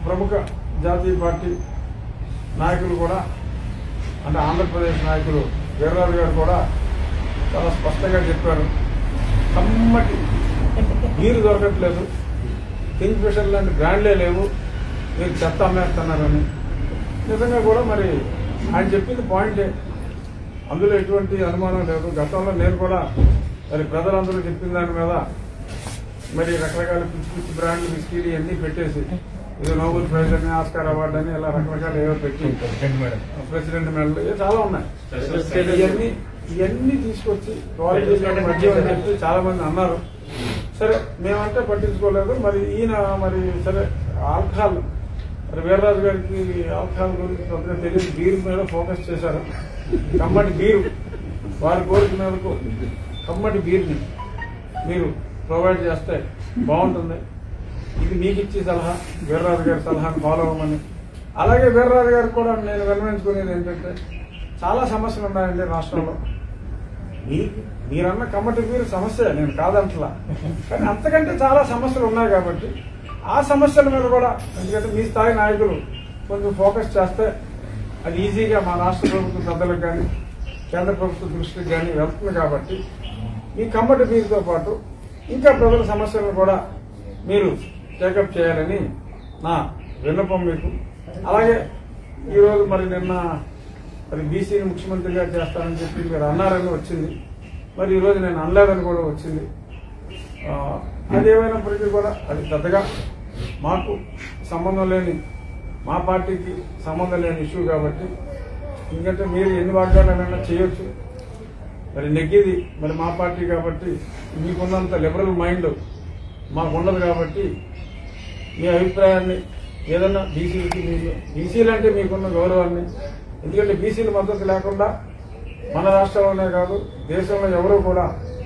ప్రముఖ జాతీయ పార్టీ నాయకులు కూడా అంటే ఆంధ్రప్రదేశ్ నాయకులు వీర్రాజు గారు కూడా చాలా స్పష్టంగా చెప్పారు కమ్మటి నీరు దొరకట్లేదు కింగ్ ఫిషర్ లాంటి బ్రాండ్లే లేవు మీరు చెత్త అమ్మేస్తున్నారని నిజంగా కూడా మరి ఆయన చెప్పింది పాయింటే అందులో ఎటువంటి అనుమానం లేదు గతంలో నేను కూడా మరి ప్రజలందరూ చెప్పిన దాని మీద మరి రకరకాల పిచ్చి పిచ్చి బ్రాండ్లు బిస్కీలు ఇవన్నీ పెట్టేసి ఇది నోబెల్ ప్రైజ్ అని ఆస్కార్ అవార్డు అని ఇలా రకరకాల ఏవో పెట్టి మేడం ప్రెసిడెంట్ మెడల్ ఇవి చాలా ఉన్నాయి Special ఇవన్నీ ఇవన్నీ తీసుకొచ్చి క్వాలిటీ మధ్య అని చెప్పి చాలా మంది అన్నారు సరే మేమంటే పట్టించుకోలేదు మరి ఈయన మరి సరే ఆల్కహాల్ మరి వీర్రాజు గారికి ఆల్కహాల్ గురించి పెద్దగా తెలియదు బీర్ మీద ఫోకస్ చేశారు కమ్మటి బీరు వారి కోరిక మేరకు కమ్మటి బీర్ని మీరు ప్రొవైడ్ చేస్తే బాగుంటుంది ఇది మీకు ఇచ్చే సలహా వీర్రాజు గారి సలహాను ఫాలో అవ్వమని అలాగే వీర్రాజు గారికి కూడా నేను విన్నవించుకునేది ఏంటంటే చాలా సమస్యలు ఉన్నాయండి రాష్ట్రంలో మీకు మీరన్న కమ్మటి మీరు సమస్య నేను కాదంటలా కానీ అంతకంటే చాలా సమస్యలు ఉన్నాయి కాబట్టి ఆ సమస్యల మీద కూడా ఎందుకంటే మీ స్థాయి నాయకులు కొంచెం ఫోకస్ చేస్తే అది ఈజీగా మా రాష్ట్ర ప్రభుత్వ పెద్దలకు కానీ కేంద్ర ప్రభుత్వ దృష్టికి కానీ వెళ్తుంది కాబట్టి ఈ కమ్మటి బీరుతో పాటు ఇంకా ప్రజల సమస్యలను కూడా మీరు టేకప్ చేయాలని నా విన్నపం మీకు అలాగే ఈరోజు మరి నిన్న మరి బీసీని ముఖ్యమంత్రిగా చేస్తానని చెప్పి మీరు అన్నారని వచ్చింది మరి ఈరోజు నేను అనలేదని కూడా వచ్చింది ఆ, అదేమైనప్పటికీ కూడా అది పెద్దగా మాకు సంబంధం లేని మా పార్టీకి సంబంధం లేని ఇష్యూ కాబట్టి ఎందుకంటే మీరు ఎన్ని వాగ్దానాలైనా చేయొచ్చు మరి నెగ్గేది మరి మా పార్టీ కాబట్టి మీకున్నంత లిబరల్ మైండ్ మాకున్నది కాబట్టి మీ అభిప్రాయాన్ని ఏదన్నా బీసీలకి మీరు బీసీలు అంటే మీకున్న గౌరవాన్ని ఎందుకంటే బీసీల మద్దతు లేకుండా మన రాష్ట్రంలోనే కాదు దేశంలో ఎవరూ కూడా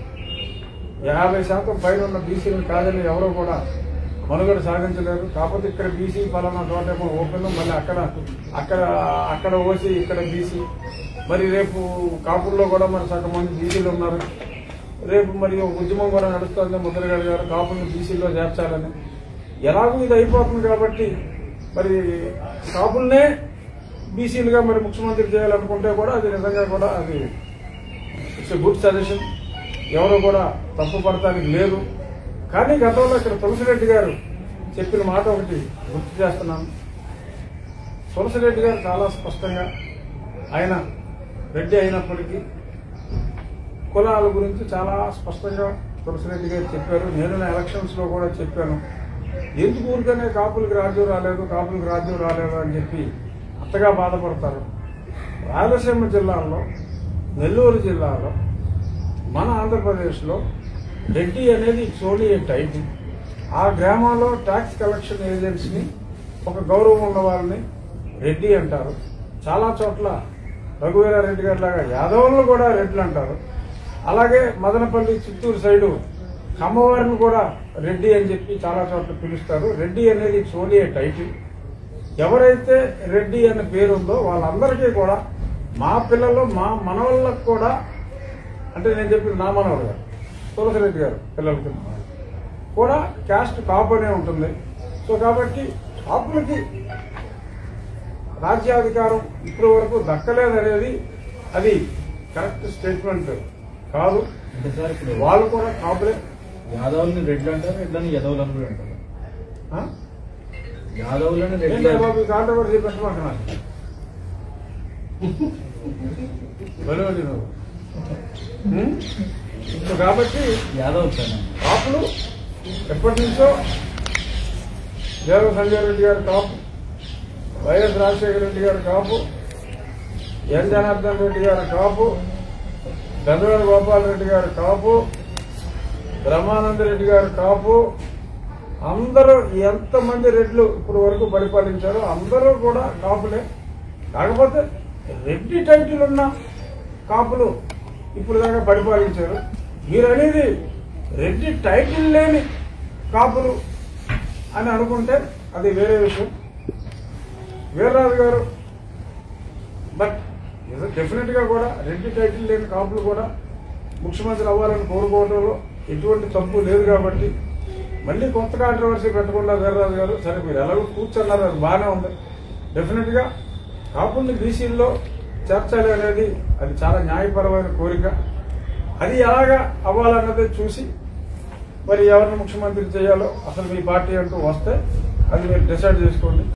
యాభై శాతం పైన ఉన్న బీసీలను కాదని ఎవరూ కూడా మనుగడ సాగించలేరు కాకపోతే ఇక్కడ బీసీ పలానా చోటేమో ఓపెన్ మళ్ళీ అక్కడ అక్కడ అక్కడ ఓసి ఇక్కడ బీసీ మరి రేపు కాపుల్లో కూడా మరి సగం మంది బీసీలు ఉన్నారు రేపు మరి ఒక ఉద్యమం కూడా నడుస్తుంది ముద్రగడ గారు కాపుల్ని బీసీలో చేర్చాలని ఎలాగో ఇది అయిపోతుంది కాబట్టి మరి కాపుల్నే బీసీలుగా మరి ముఖ్యమంత్రి చేయాలనుకుంటే కూడా అది నిజంగా కూడా అది ఇట్స్ గుడ్ సజెషన్ ఎవరు కూడా తప్పు పడటానికి లేదు కానీ గతంలో ఇక్కడ తులసిరెడ్డి గారు చెప్పిన మాట ఒకటి గుర్తు చేస్తున్నాను తులసిరెడ్డి గారు చాలా స్పష్టంగా ఆయన రెడ్డి అయినప్పటికీ కులాల గురించి చాలా స్పష్టంగా తులసిరెడ్డి గారు చెప్పారు నేను నా ఎలక్షన్స్ లో కూడా చెప్పాను ఎందుకు ఊరికనే కాపులకు రాజ్యం రాలేదు కాపులకు రాజ్యం రాలేదు అని చెప్పి అంతగా బాధపడతారు రాయలసీమ జిల్లాలో నెల్లూరు జిల్లాలో మన ఆంధ్రప్రదేశ్లో రెడ్డి అనేది సోలీ ఏ టైటిల్ ఆ గ్రామంలో ట్యాక్స్ కలెక్షన్ ఏజెంట్స్ని ఒక గౌరవం ఉన్న వాళ్ళని రెడ్డి అంటారు చాలా చోట్ల రఘువీరారెడ్డి గారి లాగా యాదవులను కూడా రెడ్లు అంటారు అలాగే మదనపల్లి చిత్తూరు సైడు కమ్మవారిని కూడా రెడ్డి అని చెప్పి చాలా చోట్ల పిలుస్తారు రెడ్డి అనేది సోలీ ఏ టైటిల్ ఎవరైతే రెడ్డి అనే పేరు ఉందో వాళ్ళందరికీ కూడా మా పిల్లలు మా మనవళ్ళకు కూడా అంటే నేను చెప్పింది నా మనవడు గారు తులసిరెడ్డి గారు పిల్లలకి కూడా క్యాస్ట్ కాపు అనే ఉంటుంది సో కాబట్టి కాపులకి రాజ్యాధికారం ఇప్పటి వరకు దక్కలేదనేది అది కరెక్ట్ స్టేట్మెంట్ కాదు అంటే సార్ ఇప్పుడు వాళ్ళు కూడా కాపులే యాదవులని రెడ్లు అంటారు రెడ్లని యదవులని కూడా అంటారు ఆ? యాదవులని రెడ్లు ఏంటి బాబు కాంట్రవర్సీ పెట్టమంటున్నా వెలువడి నువ్వు ఉం? సో కాబట్టి యాదవ్ సార్ కాపులు ఎప్పటి నుంచో దేవ సంజయ్ రెడ్డి గారు కాపు వైఎస్ రాజశేఖర రెడ్డి గారు కాపు ఎన్ జనార్దన్ రెడ్డి గారు కాపు గంధవేణ గోపాల్ రెడ్డి గారు కాపు బ్రహ్మానంద రెడ్డి గారు కాపు అందరూ ఎంతమంది రెడ్లు ఇప్పుడు వరకు పరిపాలించారో అందరూ కూడా కాపులే కాకపోతే రెడ్డి టైటిల్ ఉన్న కాపులు ఇప్పుడు దాకా పరిపాలించారు మీరు అనేది రెడ్డి టైటిల్ లేని కాపులు అని అనుకుంటే అది వేరే విషయం వీర్రాజు గారు బట్ డెఫినెట్ గా కూడా రెడ్డి టైటిల్ లేని కాపులు కూడా ముఖ్యమంత్రి అవ్వాలని కోరుకోవడంలో ఎటువంటి తప్పు లేదు కాబట్టి మళ్ళీ కొత్త కాంట్రవర్సీ పెట్టకుండా వీర్రాజు గారు సరే మీరు ఎలాగో కూర్చున్నారు అది బాగానే ఉంది డెఫినెట్ గా కాకుండా బీసీల్లో చేర్చాలి అనేది అది చాలా న్యాయపరమైన కోరిక అది ఎలాగా అవ్వాలన్నది చూసి మరి ఎవరిని ముఖ్యమంత్రి చేయాలో అసలు మీ పార్టీ అంటూ వస్తే అది మీరు డిసైడ్ చేసుకోండి